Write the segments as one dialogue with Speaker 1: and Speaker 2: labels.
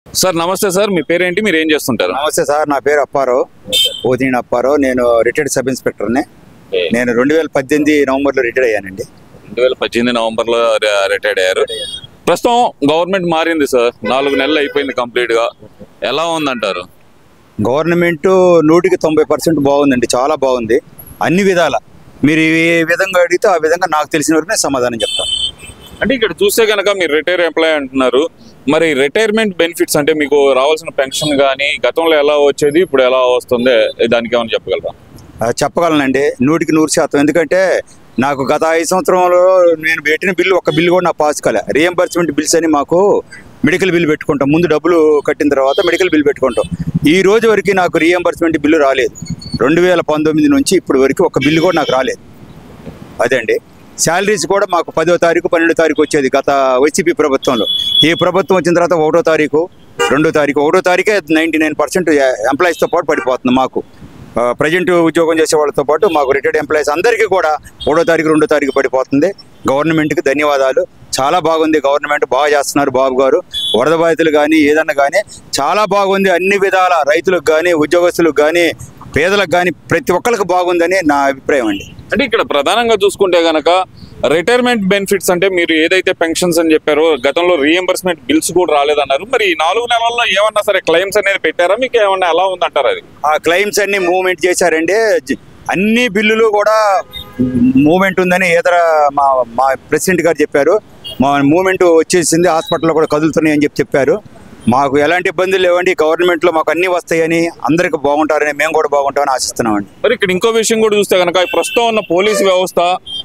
Speaker 1: Sir నమస్తే sir మీ పేరేంటి మీరు ఏం చేస్తుంటారు
Speaker 2: నమస్తే సార్ నా పేరు అప్పారావు పోతీని అప్పారావు నేను రిటైర్డ్ సబ్ ఇన్స్పెక్టర్ని నేను రెండు వేల పద్దెనిమిది నవంబర్లో రిటైర్ అయ్యానండి
Speaker 1: రెండు వేల పద్దెనిమిది నవంబర్ లో రిటైర్డ్ అయ్యారు ప్రస్తుతం గవర్నమెంట్ మారింది సార్ నాలుగు నెలలు అయిపోయింది కంప్లీట్ గా ఎలా ఉందంటారు
Speaker 2: గవర్నమెంట్ నూటికి తొంభై పర్సెంట్ బాగుందండి చాలా బాగుంది అన్ని విధాల మీరు ఏ విధంగా అడిగితే ఆ విధంగా నాకు తెలిసిన వరకు నేను సమాధానం చెప్తాను
Speaker 1: అంటే ఇక్కడ చూస్తే కనుక మీరు రిటైర్ ఎంప్లాయ్ అంటున్నారు మరి రిటైర్మెంట్ బెనిఫిట్స్ అంటే మీకు రావాల్సిన పెన్షన్ కానీ గతంలో ఎలా వచ్చేది ఇప్పుడు ఎలా వస్తుంది దానికి ఏమైనా చెప్పగలరా
Speaker 2: ఆ, చెప్పగలనండి నూటికి నూరు శాతం ఎందుకంటే నాకు గత ఐదు సంవత్సరంలో నేను పెట్టిన బిల్లు ఒక బిల్లు కూడా నా పాస్ కాలే రియంబర్స్మెంట్ బిల్స్ అని మాకు మెడికల్ బిల్ పెట్టుకుంటాం ముందు డబ్బులు కట్టిన తర్వాత మెడికల్ బిల్ పెట్టుకుంటాం ఈ రోజు వరకు నాకు రియంబర్స్మెంట్ బిల్లు రాలేదు రెండు వేల పంతొమ్మిది నుంచి ఇప్పుడు వరకు ఒక బిల్లు కూడా నాకు రాలేదు అదండి శాలరీస్ కూడా మాకు పదో తారీఖు పన్నెండో తారీఖు వచ్చేది గత వైసీపీ ప్రభుత్వంలో ఈ ప్రభుత్వం వచ్చిన తర్వాత ఒకటో తారీఖు రెండో తారీఖు ఒకటో తారీఖే నైంటీ నైన్ పర్సెంట్ ఎంప్లాయీస్తో పాటు పడిపోతుంది మాకు ప్రజెంట్ ఉద్యోగం చేసే వాళ్ళతో పాటు మాకు రిటైర్డ్ ఎంప్లాయీస్ అందరికీ కూడా ఒకటో తారీఖు రెండో తారీఖు పడిపోతుంది గవర్నమెంట్కి ధన్యవాదాలు చాలా బాగుంది గవర్నమెంట్ బాగా చేస్తున్నారు బాబు గారు వరద బాధితులు కానీ ఏదన్నా కానీ చాలా బాగుంది అన్ని విధాల రైతులకు కానీ ఉద్యోగస్తులకు కానీ పేదలకు కానీ ప్రతి ఒక్కరికి బాగుందని నా అభిప్రాయం అండి
Speaker 1: అంటే ఇక్కడ ప్రధానంగా చూసుకుంటే గనక రిటైర్మెంట్ బెనిఫిట్స్ అంటే మీరు ఏదైతే పెన్షన్స్ అని చెప్పారో గతంలో రీఎంబర్స్మెంట్ బిల్స్ కూడా రాలేదన్నారు మరి ఈ నాలుగు నెలల్లో ఏమన్నా సరే క్లెయిమ్స్ అనేది పెట్టారా మీకు ఏమన్నా ఎలా ఉందంటారు అది
Speaker 2: ఆ క్లెయిమ్స్ అన్ని మూవ్మెంట్ చేశారండి జ- అన్ని బిల్లులు కూడా మూవ్మెంట్ ఉందని ఇతర మా మా ప్రెసిడెంట్ గారు చెప్పారు మా మూవ్మెంట్ వచ్చేసింది హాస్పిటల్లో కూడా కదులుతున్నాయి అని చెప్పి చెప్పారు మాకు ఎలాంటి ఇబ్బందులు లేవండి గవర్నమెంట్లో మాకు అన్నీ వస్తాయని అందరికి బాగుంటారని మేము కూడా బాగుంటామని ఆశిస్తున్నామండి
Speaker 1: మరి ఇక్కడ ఇంకో విషయం కూడా చూస్తే కనుక ప్రస్తుతం ఉన్న పోలీస్ వ్యవస్థ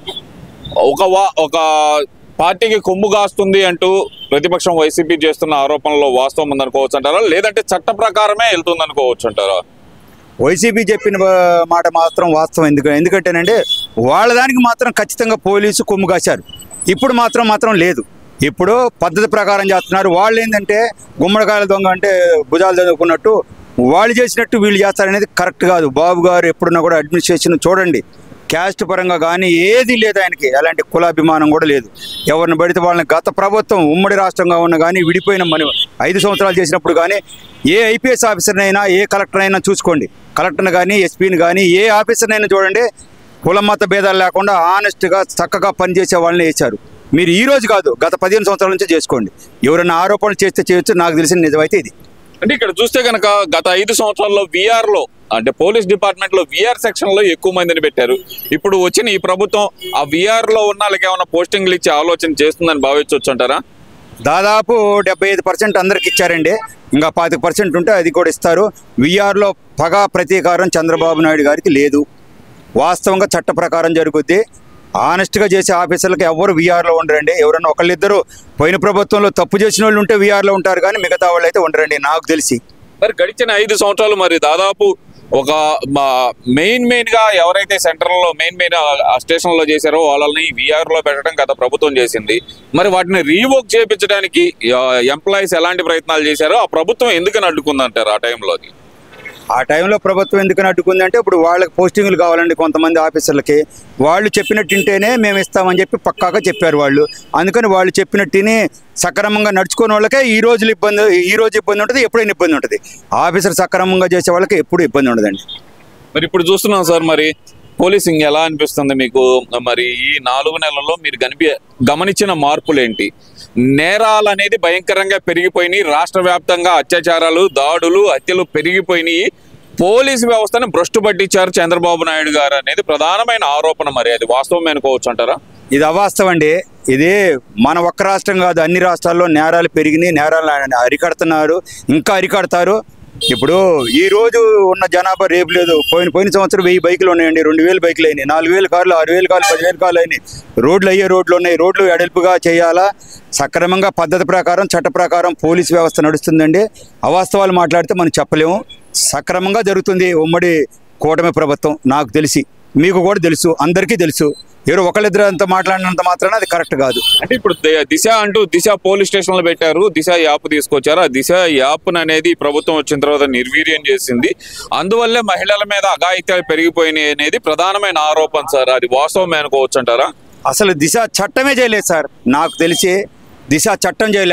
Speaker 1: ఒక వా ఒక పార్టీకి కొమ్ము కాస్తుంది అంటూ ప్రతిపక్షం వైసీపీ చేస్తున్న ఆరోపణలో వాస్తవం ఉందనుకోవచ్చు అంటారా లేదంటే చట్ట ప్రకారమే వెళ్తుంది అనుకోవచ్చు అంటారా
Speaker 2: వైసీపీ చెప్పిన బ- మాట మాత్రం వాస్తవం ఎందుకు ఎందుకంటేనండి వాళ్ళ దానికి మాత్రం ఖచ్చితంగా పోలీసు కొమ్ము కాశారు ఇప్పుడు మాత్రం మాత్రం లేదు ఇప్పుడు పద్ధతి ప్రకారం చేస్తున్నారు వాళ్ళు ఏంటంటే గుమ్మడికాయల దొంగ అంటే భుజాలు చదువుకున్నట్టు వాళ్ళు చేసినట్టు వీళ్ళు చేస్తారనేది కరెక్ట్ కాదు బాబు గారు ఎప్పుడున్నా కూడా అడ్మినిస్ట్రేషన్ చూడండి క్యాస్ట్ పరంగా కానీ ఏది లేదు ఆయనకి ఎలాంటి కులాభిమానం కూడా లేదు ఎవరిని పడితే వాళ్ళని గత ప్రభుత్వం ఉమ్మడి రాష్ట్రంగా ఉన్న కానీ విడిపోయిన మనం ఐదు సంవత్సరాలు చేసినప్పుడు కానీ ఏ ఐపీఎస్ ఆఫీసర్నైనా ఏ కలెక్టర్ అయినా చూసుకోండి కలెక్టర్ని కానీ ఎస్పీని కానీ ఏ ఆఫీసర్నైనా చూడండి కుల మత భేదాలు లేకుండా ఆనెస్ట్గా చక్కగా పనిచేసే వాళ్ళని వేశారు మీరు ఈ రోజు కాదు గత పదిహేను సంవత్సరాల నుంచి చేసుకోండి ఎవరైనా ఆరోపణలు చేస్తే చేయొచ్చు నాకు తెలిసిన నిజమైతే ఇది
Speaker 1: అంటే ఇక్కడ చూస్తే కనుక గత ఐదు సంవత్సరాల్లో విఆర్ లో అంటే పోలీస్ డిపార్ట్మెంట్ లో విఆర్ సెక్షన్ లో ఎక్కువ మందిని పెట్టారు ఇప్పుడు వచ్చిన ఈ ప్రభుత్వం ఆ విఆర్ లో ఉన్న వాళ్ళకి ఏమైనా పోస్టింగ్లు ఇచ్చే ఆలోచన చేస్తుందని భావించవచ్చు అంటారా
Speaker 2: దాదాపు డెబ్బై ఐదు పర్సెంట్ అందరికి ఇచ్చారండి ఇంకా పాతిక పర్సెంట్ ఉంటే అది కూడా ఇస్తారు విఆర్లో పగా ప్రతీకారం చంద్రబాబు నాయుడు గారికి లేదు వాస్తవంగా చట్ట ప్రకారం జరుగుద్ది ఆనెస్ట్గా చేసే ఆఫీసర్లకు ఎవరు వీఆర్లో ఉండరండి ఎవరన్నా ఒకళ్ళిద్దరు పోయిన ప్రభుత్వంలో తప్పు చేసిన వాళ్ళు ఉంటే వీఆర్లో ఉంటారు కానీ మిగతా వాళ్ళు అయితే ఉండరండి నాకు తెలిసి
Speaker 1: మరి గడిచిన ఐదు సంవత్సరాలు మరి దాదాపు ఒక మెయిన్ మెయిన్ గా ఎవరైతే సెంటర్ లో మెయిన్ మెయిన్ స్టేషన్ లో చేశారో వాళ్ళని విఆర్ లో పెట్టడం గత ప్రభుత్వం చేసింది మరి వాటిని రీవోక్ చేయించడానికి ఎంప్లాయీస్ ఎలాంటి ప్రయత్నాలు చేశారో ఆ ప్రభుత్వం ఎందుకని అడ్డుకుందంటారు ఆ టైంలో అది
Speaker 2: ఆ టైంలో ప్రభుత్వం ఎందుకని అడ్డుకుందంటే ఇప్పుడు వాళ్ళకి పోస్టింగ్లు కావాలండి కొంతమంది ఆఫీసర్లకి వాళ్ళు చెప్పినట్టుంటేనే మేము ఇస్తామని చెప్పి పక్కాగా చెప్పారు వాళ్ళు అందుకని వాళ్ళు చెప్పినట్టుని సక్రమంగా నడుచుకునే వాళ్ళకే ఈ రోజులు ఇబ్బంది ఈ రోజు ఇబ్బంది ఉంటుంది ఎప్పుడైనా ఇబ్బంది ఉంటుంది ఆఫీసర్ సక్రమంగా చేసే వాళ్ళకి ఎప్పుడు ఇబ్బంది ఉండదండి
Speaker 1: మరి ఇప్పుడు చూస్తున్నాం సార్ మరి పోలీసింగ్ ఎలా అనిపిస్తుంది మీకు మరి ఈ నాలుగు నెలల్లో మీరు కనిపి గమనించిన మార్పులు ఏంటి నేరాలు అనేది భయంకరంగా పెరిగిపోయినాయి రాష్ట్ర వ్యాప్తంగా అత్యాచారాలు దాడులు హత్యలు పెరిగిపోయినాయి పోలీసు వ్యవస్థను భ్రష్టు పట్టించారు చంద్రబాబు నాయుడు గారు అనేది ప్రధానమైన ఆరోపణ మరి అది వాస్తవమే అనుకోవచ్చు అంటారా
Speaker 2: ఇది అవాస్తవం అండి ఇది మన ఒక్క రాష్ట్రం కాదు అన్ని రాష్ట్రాల్లో నేరాలు పెరిగినాయి నేరాలు అరికడుతున్నారు ఇంకా అరికడతారు ఇప్పుడు ఈ రోజు ఉన్న జనాభా రేపు లేదు పోయిన పోయిన సంవత్సరం వెయ్యి బైకులు ఉన్నాయండి రెండు వేలు బైకులు అయినాయి నాలుగు వేలు కార్లు ఆరు వేలు కార్లు పదివేలు కార్లు అయినాయి రోడ్లు అయ్యే రోడ్లు ఉన్నాయి రోడ్లు ఎడల్పుగా చేయాలా సక్రమంగా పద్ధతి ప్రకారం చట్ట ప్రకారం పోలీస్ వ్యవస్థ నడుస్తుందండి అవాస్తవాలు మాట్లాడితే మనం చెప్పలేము సక్రమంగా జరుగుతుంది ఉమ్మడి కూటమి ప్రభుత్వం నాకు తెలిసి మీకు కూడా తెలుసు అందరికీ తెలుసు ఎవరు ఒకళ్ళిద్దరు అంత మాట్లాడినంత మాత్రాన అది కరెక్ట్ కాదు
Speaker 1: అంటే ఇప్పుడు ది- దిశ అంటూ దిశ పోలీస్ స్టేషన్లో పెట్టారు దిశ యాప్ తీసుకొచ్చారు ఆ దిశ యాప్ అనేది ప్రభుత్వం వచ్చిన తర్వాత నిర్వీర్యం చేసింది అందువల్లే మహిళల మీద అఘాయిత్యాలు పెరిగిపోయినాయి అనేది ప్రధానమైన ఆరోపణ సార్ అది వాస్తవమే అనుకోవచ్చు అంటారా
Speaker 2: అసలు దిశ చట్టమే చేయలేదు సార్ నాకు తెలిసి దిశ చట్టం చేయలే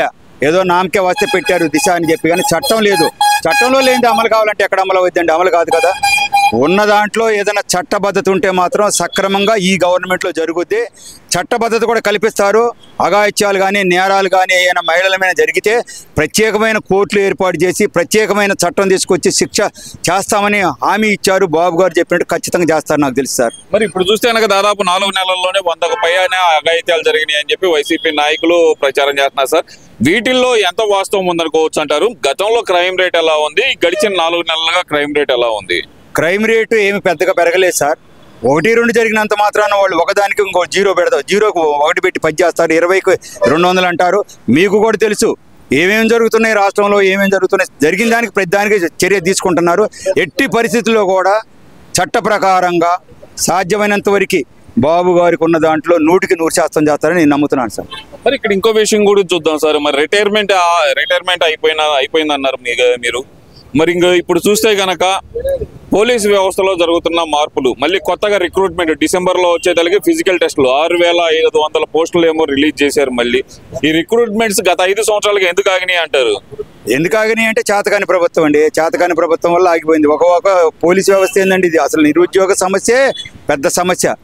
Speaker 2: ఏదో నామకే వస్తే పెట్టారు దిశ అని చెప్పి కానీ చట్టం లేదు చట్టంలో లేనిది అమలు కావాలంటే ఎక్కడ అమలు అవుతుందండి అమలు కాదు కదా ఉన్న దాంట్లో ఏదైనా చట్టబద్ధత ఉంటే మాత్రం సక్రమంగా ఈ గవర్నమెంట్లో జరుగుద్ది చట్టబద్ధత కూడా కల్పిస్తారు అఘాయిత్యాలు కానీ నేరాలు కానీ ఏమైనా మహిళల మీద జరిగితే ప్రత్యేకమైన కోర్టులు ఏర్పాటు చేసి ప్రత్యేకమైన చట్టం తీసుకొచ్చి శిక్ష చేస్తామని హామీ ఇచ్చారు బాబు గారు చెప్పినట్టు ఖచ్చితంగా చేస్తారు నాకు తెలుసు సార్
Speaker 1: మరి ఇప్పుడు చూస్తే కనుక దాదాపు నాలుగు నెలల్లోనే వందకు పైన అఘాయిత్యాలు జరిగినాయి అని చెప్పి వైసీపీ నాయకులు ప్రచారం చేస్తున్నారు సార్ వీటిల్లో ఎంత వాస్తవం ఉందనుకోవచ్చు అంటారు గతంలో క్రైమ్ రేట్ ఎలా ఉంది గడిచిన నాలుగు నెలలుగా క్రైమ్ రేట్ ఎలా ఉంది
Speaker 2: క్రైమ్ రేటు ఏమి పెద్దగా పెరగలేదు సార్ ఒకటి రెండు జరిగినంత మాత్రాన వాళ్ళు ఒకదానికి ఇంకో జీరో పెడతారు జీరోకు ఒకటి పెట్టి పది చేస్తారు ఇరవైకి రెండు వందలు అంటారు మీకు కూడా తెలుసు ఏమేమి జరుగుతున్నాయి రాష్ట్రంలో ఏమేమి జరుగుతున్నాయి జరిగిన దానికి ప్రతి దానికి చర్య తీసుకుంటున్నారు ఎట్టి పరిస్థితుల్లో కూడా చట్ట ప్రకారంగా సాధ్యమైనంత వరకు బాబు గారికి ఉన్న దాంట్లో నూటికి నూరు శాతం చేస్తారని నేను నమ్ముతున్నాను సార్
Speaker 1: మరి ఇక్కడ ఇంకో విషయం కూడా చూద్దాం సార్ మరి రిటైర్మెంట్ రిటైర్మెంట్ అయిపోయిన అయిపోయింది అన్నారు మీ- మీరు మరి ఇంకా ఇప్పుడు చూస్తే గనక పోలీస్ వ్యవస్థలో జరుగుతున్న మార్పులు మళ్ళీ కొత్తగా రిక్రూట్మెంట్ డిసెంబర్ లో వచ్చేదానికి ఫిజికల్ టెస్టులు ఆరు వేల ఐదు వందల పోస్టులు ఏమో రిలీజ్ చేశారు మళ్ళీ ఈ రిక్రూట్మెంట్స్ గత ఐదు సంవత్సరాలుగా ఎందుకు ఆగినాయి అంటారు
Speaker 2: ఎందుకు ఆగినాయి అంటే చేతకాని ప్రభుత్వం అండి చేతకాని ప్రభుత్వం వల్ల ఆగిపోయింది ఒక ఒక పోలీస్ వ్యవస్థ ఏందండి ఇది అసలు నిరుద్యోగ సమస్యే పెద్ద సమస్య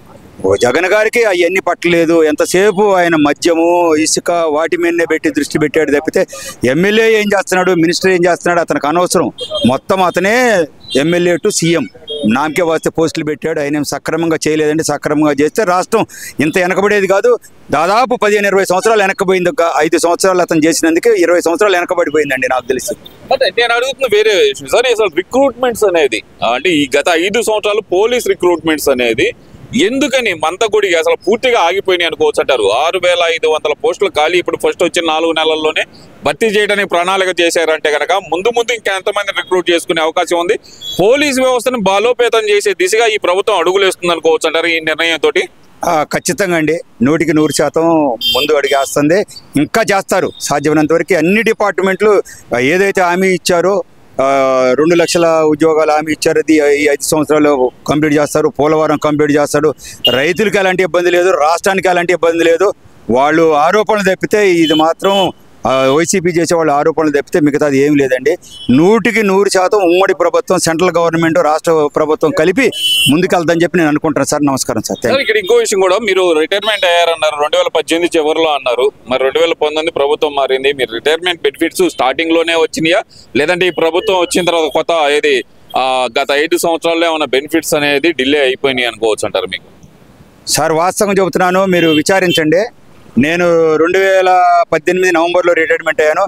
Speaker 2: ఓ జగన్ గారికి అవన్నీ పట్టలేదు ఎంతసేపు ఆయన మద్యము ఇసుక వాటి మీదనే పెట్టి దృష్టి పెట్టాడు తప్పితే ఎమ్మెల్యే ఏం చేస్తున్నాడు మినిస్టర్ ఏం చేస్తున్నాడు అతనికి అనవసరం మొత్తం అతనే ఎమ్మెల్యే టు సీఎం నామకే వాస్తే పోస్టులు పెట్టాడు ఆయన ఏం సక్రమంగా చేయలేదండి సక్రమంగా చేస్తే రాష్ట్రం ఇంత వెనకబడేది కాదు దాదాపు పదిహేను ఇరవై సంవత్సరాలు వెనకబోయింది ఒక ఐదు సంవత్సరాలు అతను చేసినందుకే ఇరవై సంవత్సరాలు వెనకబడిపోయిందండి నాకు తెలిసి
Speaker 1: బట్ నేను అడుగుతున్న వేరే విషయం సార్ అసలు రిక్రూట్మెంట్స్ అనేది ఆ, అంటే ఈ గత ఐదు సంవత్సరాలు పోలీస్ రిక్రూట్మెంట్స్ అనేది ఎందుకని మంతగుడికి అసలు పూర్తిగా ఆగిపోయినాయి అనుకోవచ్చు అంటారు ఆరు వేల ఐదు వందల పోస్టులు ఖాళీ ఇప్పుడు ఫస్ట్ వచ్చిన నాలుగు నెలల్లోనే భర్తీ చేయడానికి ప్రణాళిక చేశారంటే కనుక ముందు ముందు ఇంకా ఎంతమంది రిక్రూట్ చేసుకునే అవకాశం ఉంది పోలీస్ వ్యవస్థను బలోపేతం చేసే దిశగా ఈ ప్రభుత్వం అడుగులేస్తుంది అనుకోవచ్చు అంటారు ఈ నిర్ణయంతో
Speaker 2: ఆ, ఖచ్చితంగా అండి నూటికి నూరు శాతం ముందు అడిగేస్తుంది ఇంకా చేస్తారు సాధ్యమైనంత వరకు అన్ని డిపార్ట్మెంట్లు ఆ, ఏదైతే హామీ ఇచ్చారో ఆ, రెండు లక్షల ఉద్యోగాలు హామీ ఇచ్చారు అది ఈ ఐదు సంవత్సరాలు కంప్లీట్ చేస్తారు పోలవరం కంప్లీట్ చేస్తాడు రైతులకి ఎలాంటి ఇబ్బంది లేదు రాష్ట్రానికి ఎలాంటి ఇబ్బంది లేదు వాళ్ళు ఆరోపణలు తప్పితే ఇది మాత్రం ఆ, వైసీపీ చేసే వాళ్ళు ఆరోపణలు తప్పితే మిగతాది ఏం లేదండి నూటికి నూరు శాతం ఉమ్మడి ప్రభుత్వం సెంట్రల్ గవర్నమెంట్ రాష్ట్ర ప్రభుత్వం కలిపి ముందుకెళ్దని చెప్పి నేను అనుకుంటున్నాను సార్ నమస్కారం సార్ థ్యాంక్
Speaker 1: సార్ ఇక్కడ ఇంకో విషయం కూడా మీరు రిటైర్మెంట్ అయ్యారన్నారు రెండు వేల పద్దెనిమిది చివరిలో అన్నారు మరి రెండు వేల పంతొమ్మిది ప్రభుత్వం మారింది మీరు రిటైర్మెంట్ బెనిఫిట్స్ స్టార్టింగ్ లోనే వచ్చినాయా లేదంటే ఈ ప్రభుత్వం వచ్చిన తర్వాత కొత్త ఏది ఆ, గత ఐదు సంవత్సరాల్లో ఏమైనా బెనిఫిట్స్ అనేది డిలే అయిపోయినాయి అనుకోవచ్చు అంటారు మీకు
Speaker 2: సార్ వాస్తవం చెబుతున్నాను మీరు విచారించండి నేను రెండు వేల పద్దెనిమిది నవంబర్లో రిటైర్మెంట్ అయ్యాను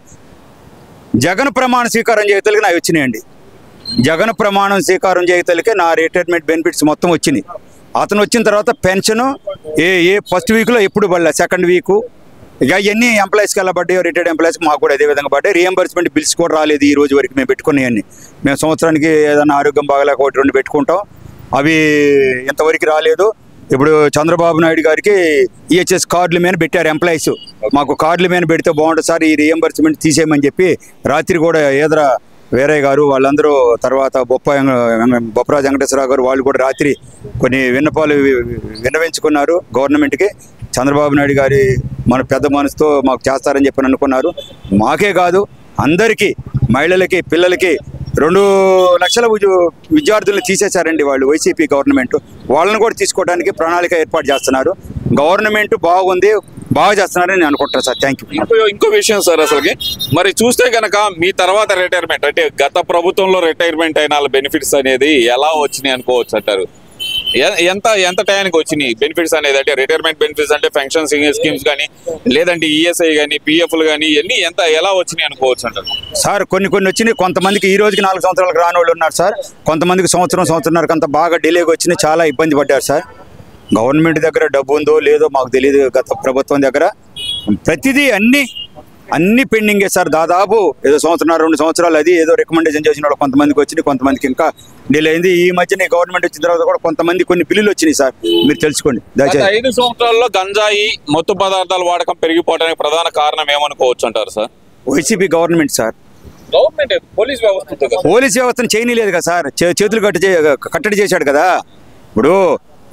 Speaker 2: జగన్ ప్రమాణ స్వీకారం చేయతలకి నాకు వచ్చినాయండి జగన్ ప్రమాణం స్వీకారం చేయతలకే నా రిటైర్మెంట్ బెనిఫిట్స్ మొత్తం వచ్చినాయి అతను వచ్చిన తర్వాత పెన్షన్ ఏ ఏ ఫస్ట్ వీక్లో ఎప్పుడు పడలే సెకండ్ వీకు ఇక ఎన్ని ఎంప్లాయీస్కి ఎలా పడ్డాయో రిటైర్డ్ ఎంప్లాయీస్కి మాకు కూడా అదే విధంగా పడ్డాయి రియంబర్స్మెంట్ బిల్స్ కూడా రాలేదు ఈ రోజు వరకు మేము పెట్టుకున్నాయన్ని మేము సంవత్సరానికి ఏదైనా ఆరోగ్యం బాగలేక ఒకటి రెండు పెట్టుకుంటాం అవి ఇంతవరకు రాలేదు ఇప్పుడు చంద్రబాబు నాయుడు గారికి ఈహెచ్ఎస్ కార్డుల మీద పెట్టారు ఎంప్లాయీస్ మాకు కార్డుల మీద పెడితే బాగుంటుంది సార్ ఈ రియంబర్స్మెంట్ తీసేయమని చెప్పి రాత్రి కూడా ఏదర వేరే గారు వాళ్ళందరూ తర్వాత బొప్ప బొప్పరాజు వెంకటేశ్వరరావు గారు వాళ్ళు కూడా రాత్రి కొన్ని విన్నపాలు వి- విన్నవించుకున్నారు గవర్నమెంట్కి చంద్రబాబు నాయుడు గారి మన పెద్ద మనసుతో మాకు చేస్తారని చెప్పి అనుకున్నారు మాకే కాదు అందరికీ మహిళలకి పిల్లలకి రెండు లక్షల ఉద్యో- విద్యార్థులను తీసేశారండి వాళ్ళు వైసీపీ గవర్నమెంట్ వాళ్ళని కూడా తీసుకోవడానికి ప్రణాళిక ఏర్పాటు చేస్తున్నారు గవర్నమెంట్ బాగుంది బాగా చేస్తున్నారని నేను అనుకుంటాను సార్ థ్యాంక్ యూ
Speaker 1: ఇంకో ఇంకో విషయం సార్ అసలుకి మరి చూస్తే గనక మీ తర్వాత రిటైర్మెంట్ అంటే గత ప్రభుత్వంలో రిటైర్మెంట్ అయిన బెనిఫిట్స్ అనేది ఎలా వచ్చినాయి అనుకోవచ్చు అంటారు ఎ- ఎంత ఎంత టైంకి వచ్చినాయి బెనిఫిట్స్ అనేది అంటే రిటైర్మెంట్ బెనిఫిట్స్ అంటే పెన్షన్ స్కీమ్స్ కానీ లేదంటే ఈఎస్ఐ కానీ పిఎఫ్లు కానీ ఇవన్నీ ఎంత ఎలా వచ్చినాయి అనుకోవచ్చు అంటారు
Speaker 2: సార్ కొన్ని కొన్ని వచ్చినాయి కొంతమందికి ఈ రోజుకి నాలుగు సంవత్సరాలకు రాని వాళ్ళు ఉన్నారు సార్ కొంతమందికి సంవత్సరం సంవత్సరంన్నరకు అంత బాగా డిలేగా వచ్చినాయి చాలా ఇబ్బంది పడ్డారు సార్ గవర్నమెంట్ దగ్గర డబ్బు ఉందో లేదో మాకు తెలియదు గత ప్రభుత్వం దగ్గర ప్రతిదీ అన్ని అన్ని పెండింగే సార్ దాదాపు ఏదో సంవత్సరం రెండు సంవత్సరాలు అది ఏదో రికమెండేషన్ చేసిన వాళ్ళు కొంతమందికి వచ్చినాయి కొంతమందికి ఇంకా డిలే అయింది ఈ మధ్యన ఈ గవర్నమెంట్ వచ్చిన తర్వాత కూడా కొంతమంది కొన్ని బిల్లులు వచ్చినాయి సార్ మీరు తెలుసుకోండి
Speaker 1: గత
Speaker 2: దయచేసి
Speaker 1: ఐదు సంవత్సరాల్లో గంజాయి మత్తు పదార్థాల వాడకం పెరిగిపోవడానికి ప్రధాన కారణం ఏమనుకోవచ్చు అంటారు sir
Speaker 2: YCP government sir
Speaker 1: government police వ్యవస్థ
Speaker 2: పోలీస్ వ్యవస్థను చేయనీలేదు కదా సార్ చే- చేతులు కట్టి చే- కట్టడి చేశాడు కదా ఇప్పుడు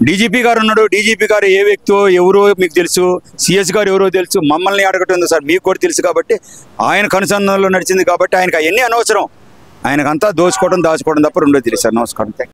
Speaker 2: డీజీపీ గారు ఉన్నాడు డీజీపీ గారు ఏ వ్యక్తో ఎవరో మీకు తెలుసు సిఎస్ గారు ఎవరో తెలుసు మమ్మల్ని అడగటం ఉంది సార్ మీకు కూడా తెలుసు కాబట్టి ఆయన కనుసంధానంలో నడిచింది కాబట్టి ఆయనకు అవన్నీ అనవసరం ఆయనకంతా దోచుకోవడం దాచుకోవడం తప్ప రెండో తెలుసు సార్ నమస్కారం థాంక్యూ.